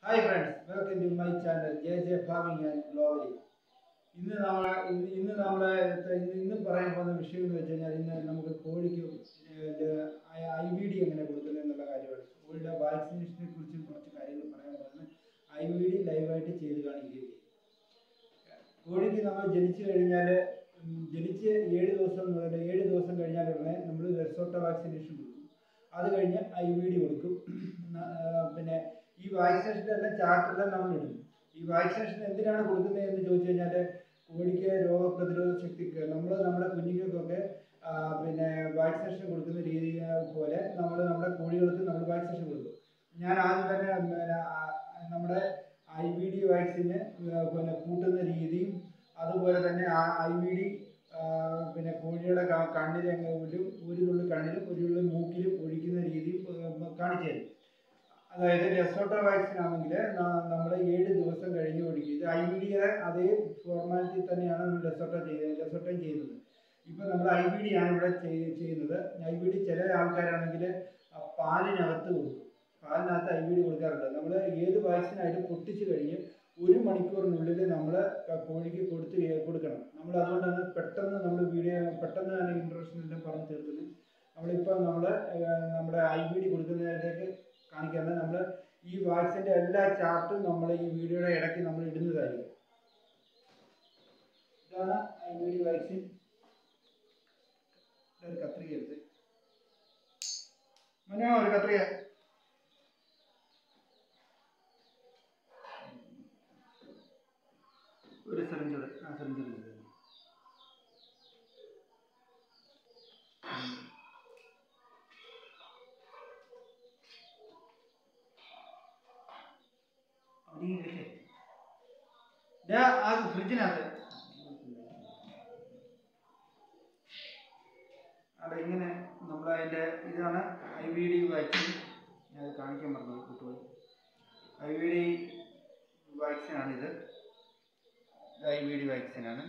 Hi friends welcome to my channel J J farming and globally ഇന്ന് നമ്മൾ ഇന്ന് ഇന്ന് നമ്മളെ ഇന്ന് ഇന്ന് പറയാൻ പോകുന്ന വിഷയം എന്ന് വെച്ച് കഴിഞ്ഞാൽ ഇന്ന് നമുക്ക് കോഴിക്ക് ഐ വി ഡി എങ്ങനെ കൊടുക്കുന്നത് എന്നുള്ള കാര്യമാണ് കോഴിയുടെ വാക്സിനേഷനെ കുറിച്ച് കുറച്ച് കാര്യങ്ങൾ പറയാൻ പോകുന്നത് ഐ വി ഡി ലൈവായിട്ട് ചെയ്ത് കാണിക്കുകയും ചെയ്യും കോഴിക്ക് നമ്മൾ ജനിച്ചു കഴിഞ്ഞാൽ ജനിച്ച് ഏഴ് ദിവസം മുതൽ ഏഴ് ദിവസം കഴിഞ്ഞാൽ ഉടനെ നമ്മൾ റെസോട്ട വാക്സിനേഷൻ കൊടുക്കും അത് കഴിഞ്ഞ് ഐ വി ഡി കൊടുക്കും ന- ആ, പിന്നെ ഈ വാക്സിനേഷൻ്റെ എല്ലാം ചാർട്ടെല്ലാം നമ്മൾ ഇടും ഈ വാക്സിനേഷൻ എന്തിനാണ് കൊടുക്കുന്നത് എന്ന് ചോദിച്ചു കഴിഞ്ഞാൽ കോഴിക്ക് രോഗപ്രതിരോധ ശക്തിക്ക് നമ്മൾ നമ്മുടെ കുഞ്ഞുങ്ങൾക്കൊക്കെ ആ, പിന്നെ വാക്സിനേഷൻ കൊടുക്കുന്ന രീതി പോലെ നമ്മൾ നമ്മുടെ കോഴികൾക്ക് നമ്മൾ വാക്സിനേഷൻ കൊടുക്കും ഞാൻ ആദ്യം തന്നെ പിന്നെ, ആ, നമ്മുടെ ഐ വി ഡി വാക്സിന് പിന്നെ കൂട്ടുന്ന രീതിയും അതുപോലെ തന്നെ ആ ഐ വി ഡി പിന്നെ കോഴിയുടെ ക- കണ്ണിലും ഒരു ഒരു തുള്ളി കണ്ണിലും ഒരു തുള്ളി മൂക്കിലും ഒഴിക്കുന്ന രീതിയും ഏഹ്, കാണിച്ചു തരും അതായത് ലെസോട്ട വാക്സിൻ ആണെങ്കിൽ നമ്മൾ ഏഴ് ദിവസം കഴിഞ്ഞ് ഒഴിക്കും ഇത് ഐ വി ഡിയുടെ അതേ ഫോർമാലിറ്റി തന്നെയാണ് നമ്മൾ ലെസോട്ട ചെയ്യുന്നത് ലെസോട്ടയും ചെയ്യുന്നത് ഇപ്പം നമ്മൾ ഐ വി ഡി ആണ് ഇവിടെ ചെയ്- ചെയ്യുന്നത് ഐ വി ഡി ചില ആൾക്കാരാണെങ്കിൽ പാലിനകത്ത് കൊടുക്കും പാലിനകത്ത് ഐ വി ഡി കൊടുക്കാറുണ്ട് നമ്മൾ ഏത് വാക്സിൻ ആയാലും പൊട്ടിച്ച് കഴിഞ്ഞ് ഒരു മണിക്കൂറിനുള്ളിൽ നമ്മൾ കോഴിക്ക് കൊടുത്ത് ഏ- കൊടുക്കണം നമ്മൾ അതുകൊണ്ടാണ് പെട്ടെന്ന് നമ്മൾ വീഡിയോ പെട്ടെന്ന് തന്നെ ഇൻട്രൊഡക്ഷൻ എല്ലാം പറഞ്ഞ് തീർക്കുന്നത് നമ്മളിപ്പോൾ നമ്മൾ നമ്മുടെ ഐ വി ഡി കൊടുക്കുന്നതിലേക്ക് കാണിക്കാറുണ്ട് നമ്മൾ ഈ വാക്സിൻ്റെ എല്ലാ ചാർട്ടും നമ്മൾ ഈ വീഡിയോയുടെ ഇടയ്ക്ക് നമ്മൾ ഇടുന്നതായിരിക്കും ഇതാണ് ഐ വി ഡി വാക്സിൻ ഒരു കത്രിക എടുത്ത് മനോ ഒരു കത്രിക ഒരു സിറിഞ്ചോട് ആ സിറിഞ്ചോട് ആ ഫ്രിഡ്ജിനകത്ത് അവിടെ ഇങ്ങനെ നമ്മൾ അതിൻ്റെ ഇതാണ് ഐ വി ഡി വാക്സിൻ ഞാൻ കാണിക്കാൻ പറഞ്ഞു കുട്ടികൾ ഐ വി ഡി വാക്സിനാണിത് ഇത് ഐ വി ഡി വാക്സിനാണ്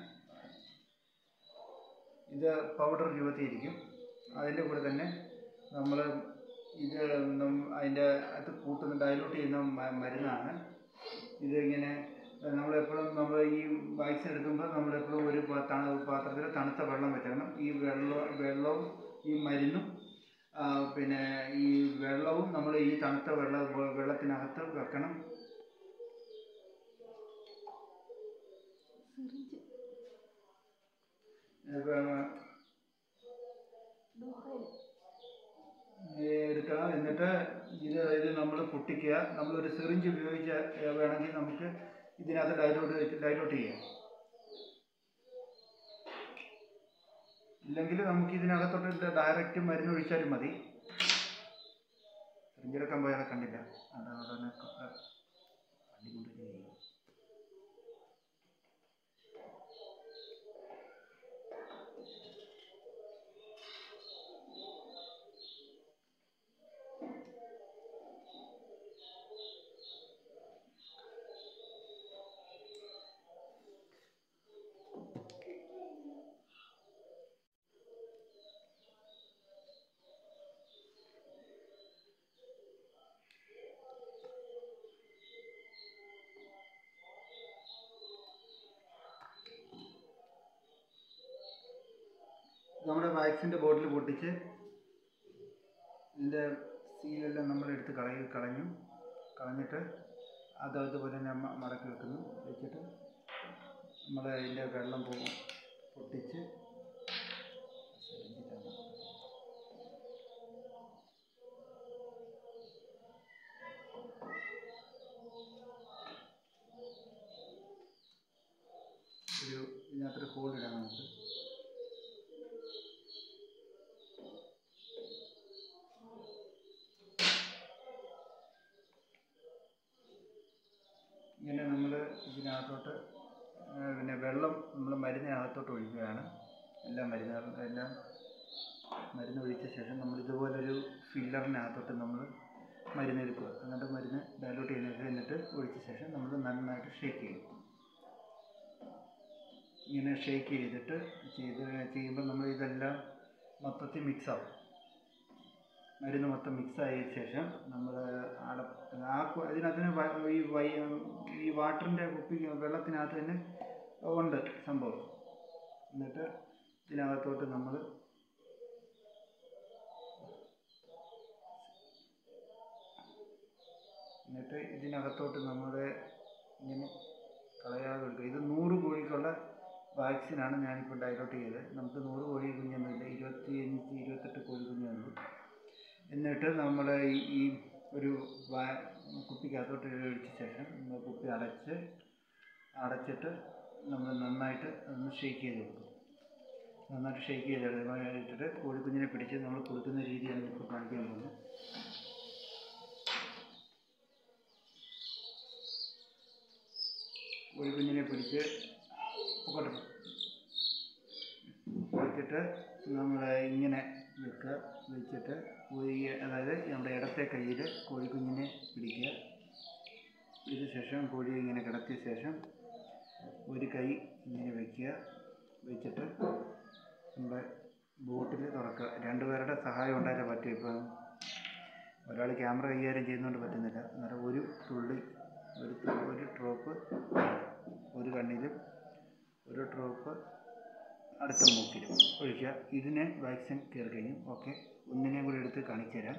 ഇത് പൗഡർ രൂപത്തിൽ ഇരിക്കും അതിൻ്റെ കൂടെ തന്നെ നമ്മൾ ഇത് നം- അതിൻ്റെ അത് കൂട്ടുന്ന ഡയലൂട്ട് ചെയ്യുന്ന മ- മരുന്നാണ് ഇത് ഇങ്ങനെ നമ്മളെപ്പോഴും നമ്മൾ ഈ വാക്സിൻ എടുക്കുമ്പോൾ നമ്മളെപ്പോഴും ഒരു പാ- തണു പാത്രത്തിൽ തണുത്ത വെള്ളം വെക്കണം ഈ വെള്ളം വെള്ളവും ഈ മരുന്നും ആ, പിന്നെ ഈ വെള്ളവും നമ്മൾ ഈ തണുത്ത വെള്ള വെള്ളത്തിനകത്ത് വെക്കണം ഏ, എടുക്കണം എന്നിട്ട് ഇത് ഇത് നമ്മൾ പൊട്ടിക്കുക നമ്മളൊരു സിറിഞ്ച് ഉപയോഗിച്ച് ഏ, വേണമെങ്കിൽ നമുക്ക് ഇതിനകത്ത് ഡൈലോട്ട് ഡൈലോട്ട് ചെയ്യാം ഇല്ലെങ്കിൽ നമുക്ക് ഇതിനകത്തോട്ട് ഡയറക്റ്റ് മരുന്ന് ഒഴിച്ചാലും മതി സിറിഞ്ചെടുക്കാൻ പോയാൽ കണ്ടില്ല അതാണ് ഉടനെ ക- ആ, വണ്ടി കൊണ്ട് ചെയ്യും. നമ്മുടെ വാക്സിൻ്റെ ബോട്ടിൽ പൊട്ടിച്ച് ഇതിൻ്റെ സീലെല്ലാം നമ്മൾ എടുത്ത് കളയി കളഞ്ഞു കളഞ്ഞിട്ട് അത് അതുപോലെ തന്നെ മ- മടക്കി വെക്കുന്നു വെച്ചിട്ട് നമ്മൾ അതിൻ്റെ വെള്ളം പോകും പൊട്ടിച്ച് ഒരു ഇതിനകത്തൊരു ഹോൾ ഇടാം നമുക്ക് ഇങ്ങനെ നമ്മൾ ഇതിനകത്തോട്ട് ആ, പിന്നെ വെള്ളം നമ്മൾ മരുന്നിനകത്തോട്ട് ഒഴിക്കുകയാണ് എല്ലാ മരുന്നുകളും എല്ലാം മരുന്ന് ഒഴിച്ച ശേഷം നമ്മൾ ഇതുപോലൊരു ഫില്ലറിനകത്തോട്ട് നമ്മൾ മരുന്ന് എടുക്കുക എന്നിട്ട് മരുന്ന് ഡയലോട്ട് ചെയ്യുന്നത് എന്നിട്ട് ഒഴിച്ച ശേഷം നമ്മൾ നന്നായിട്ട് ഷേക്ക് ചെയ്യും ഇങ്ങനെ ഷേക്ക് ചെയ്തിട്ട് ചെയ്ത് ചെയ്യുമ്പോൾ നമ്മൾ ഇതെല്ലാം മൊത്തത്തിൽ മിക്സ് ആവും മരുന്ന് മൊത്തം മിക്സ് ആയതിനു ശേഷം നമ്മൾ അട ആ കു- അതിനകത്തിന് വ- ഈ വൈ ഈ വാട്ടറിൻ്റെ കുപ്പി വെള്ളത്തിനകത്ത് തന്നെ ഉണ്ട് സംഭവം എന്നിട്ട് ഇതിനകത്തോട്ട് നമ്മൾ എന്നിട്ട് ഇതിനകത്തോട്ട് നമ്മൾ ഇങ്ങനെ കളയാതെ കൊടുക്കുക ഇത് നൂറ് കോഴിക്കുള്ള വാക്സിനാണ് ഞാനിപ്പോൾ ഡയലോട്ട് ചെയ്തത് നമുക്ക് നൂറ് കോഴി കുഞ്ഞൊന്നുമില്ല ഇരുപത്തിയഞ്ച് ഇരുപത്തെട്ട് കോഴി കുഞ്ഞുള്ളൂ എന്നിട്ട് നമ്മൾ ഈ ഈ ഒരു വാ കുപ്പിക്കകത്തോട്ട് ഒഴിച്ച ശേഷം നമ്മൾ കുപ്പി അടച്ച് അടച്ചിട്ട് നമ്മൾ നന്നായിട്ട് ഒന്ന് ഷേക്ക് ചെയ്ത് കൊടുക്കും നന്നായിട്ട് ഷേക്ക് ചെയ്തിട്ട് കോഴിക്കുഞ്ഞിനെ പിടിച്ച് നമ്മൾ കൊടുക്കുന്ന രീതിയാണ് ഇപ്പോൾ കാണിക്കാൻ പോകുന്നത് കോഴിക്കുഞ്ഞിനെ പിടിച്ച് പൊക്കോട്ടെ വെച്ചിട്ട് നമ്മൾ ഇങ്ങനെ വെക്കുക വെച്ചിട്ട് ഈ അതായത് നമ്മുടെ ഇടത്തെ കയ്യിൽ കോഴിക്കുഞ്ഞിനെ പിടിക്കുക ഇതിന് ശേഷം കോഴിയെ ഇങ്ങനെ കിടത്തിയ ശേഷം ഒരു കൈ ഇങ്ങനെ വയ്ക്കുക വെച്ചിട്ട് നമ്മുടെ ബോട്ടിൽ തുറക്കുക രണ്ടുപേരുടെ സഹായം ഉണ്ടായാലേ പറ്റും ഇപ്പം ഒരാൾ ക്യാമറ കൈകാര്യം ചെയ്യുന്നതുകൊണ്ട് പറ്റുന്നില്ല അന്നേരം ഒരു തുള്ളി ഒരു തു- ഒരു ഡ്രോപ്പ് ഒരു കണ്ണിലും ഒരു ഡ്രോപ്പ് അടുത്ത മൂക്കിലും ഒഴിക്കുക ഇതിന് വാക്സിൻ കയറി കഴിയും ഓക്കെ ഒന്നിനെയും കൂടി എടുത്ത് കാണിച്ചു തരാം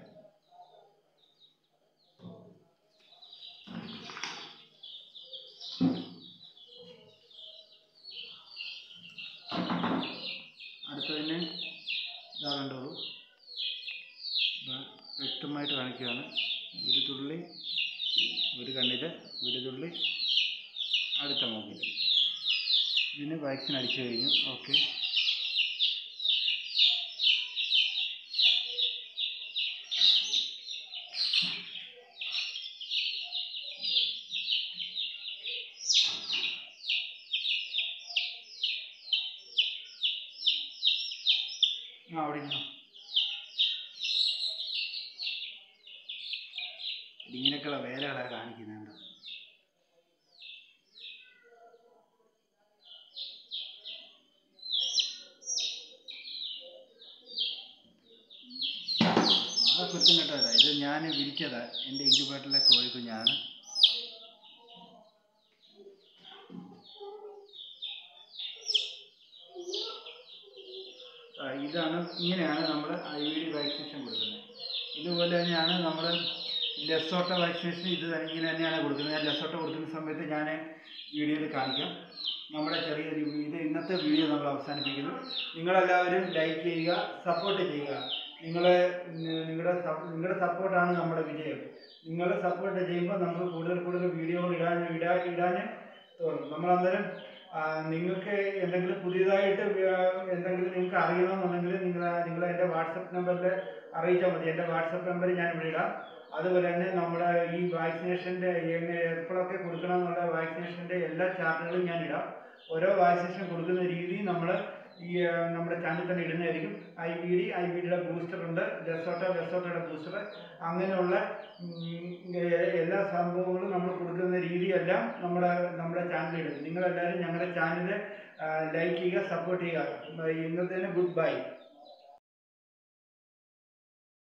അടുത്തതിന് ഇതാ കണ്ടോളൂ ഇതാ വ്യക്തമായിട്ട് കാണിക്കുകയാണ് ഒരു തുള്ളി ഒരു കണ്ണിൽ ഒരു തുള്ളി അടുത്ത മൂക്കിൽ ഇതിന് വാക്സിൻ അടിച്ചു കഴിഞ്ഞു ഓക്കെ ആ അവിടെ ഇരുന്നോ. ഇങ്ങനെയൊക്കെയുള്ള വേലകളാണ് കാണിക്കുന്നുണ്ട് ആ കുറ്റം കേട്ടതാ ഇത് ഞാൻ വിരിച്ചതാ എൻ്റെ ഇൻക്യുബേറ്ററിലെ കോഴിക്കുഞ്ഞാണ് ആ, ഇതാണ് ഇങ്ങനെയാണ് നമ്മൾ ഐ വി ഡി വാക്സിനേഷൻ കൊടുക്കുന്നത് ഇതുപോലെ തന്നെയാണ് നമ്മൾ ലെസോട്ട വാക്സിനേഷൻ ഇത് തന്നെ ഇങ്ങനെ തന്നെയാണ് കൊടുക്കുന്നത് ഞാൻ ലെസോട്ട കൊടുക്കുന്ന സമയത്ത് ഞാൻ വീഡിയോയിൽ കാണിക്കാം നമ്മുടെ ചെറിയൊരു ഇത് ഇന്നത്തെ വീഡിയോ നമ്മൾ അവസാനിപ്പിക്കുന്നു നിങ്ങളെല്ലാവരും ലൈക്ക് ചെയ്യുക സപ്പോർട്ട് ചെയ്യുക നിങ്ങളെ നിങ്ങളുടെ നിങ്ങളുടെ സപ്പോർട്ടാണ് നമ്മുടെ വിജയം നിങ്ങൾ സപ്പോർട്ട് ചെയ്യുമ്പോൾ നമുക്ക് കൂടുതൽ കൂടുതൽ വീഡിയോകൾ ഇടാൻ ഇടാ ഇടാൻ തോന്നും നമ്മളന്നേരം ആ, നിങ്ങൾക്ക് എന്തെങ്കിലും പുതിയതായിട്ട് വ്യ- എന്തെങ്കിലും നിങ്ങൾക്ക് അറിയണമെന്നുണ്ടെങ്കിൽ നിങ്ങൾ നിങ്ങൾ എൻ്റെ വാട്സപ്പ് നമ്പറിൽ അറിയിച്ചാൽ മതി എൻ്റെ വാട്സപ്പ് നമ്പർ ഞാൻ ഇവിടെ ഇടാം അതുപോലെ തന്നെ നമ്മുടെ ഈ വാക്സിനേഷൻ്റെ എങ്ങനെ എപ്പോഴൊക്കെ കൊടുക്കണം എന്നുള്ള വാക്സിനേഷൻ്റെ എല്ലാ ചാർട്ടുകളും ഞാൻ ഇടാം ഓരോ വാക്സിനേഷൻ കൊടുക്കുന്ന രീതി നമ്മൾ ഈ ആ, നമ്മുടെ ചാനൽ തന്നെ ഇടുന്നതായിരിക്കും I V D I V ഡിയുടെ ബൂസ്റ്റർ ഉണ്ട് ലെസോട്ട ലെസോട്ടയുടെ ബൂസ്റ്റർ അങ്ങനെയുള്ള ഉം, എ- എല്ലാ സംഭവങ്ങളും നമ്മൾ കൊടുക്കുന്ന രീതിയെല്ലാം നമ്മുടെ നമ്മുടെ ചാനലിൽ ഇടും നിങ്ങളെല്ലാവരും ഞങ്ങളുടെ ചാനൽ ലൈക്ക് ചെയ്യുക സപ്പോർട്ട് ചെയ്യുക ഇന്നത്തേന് ഗുഡ് ബൈ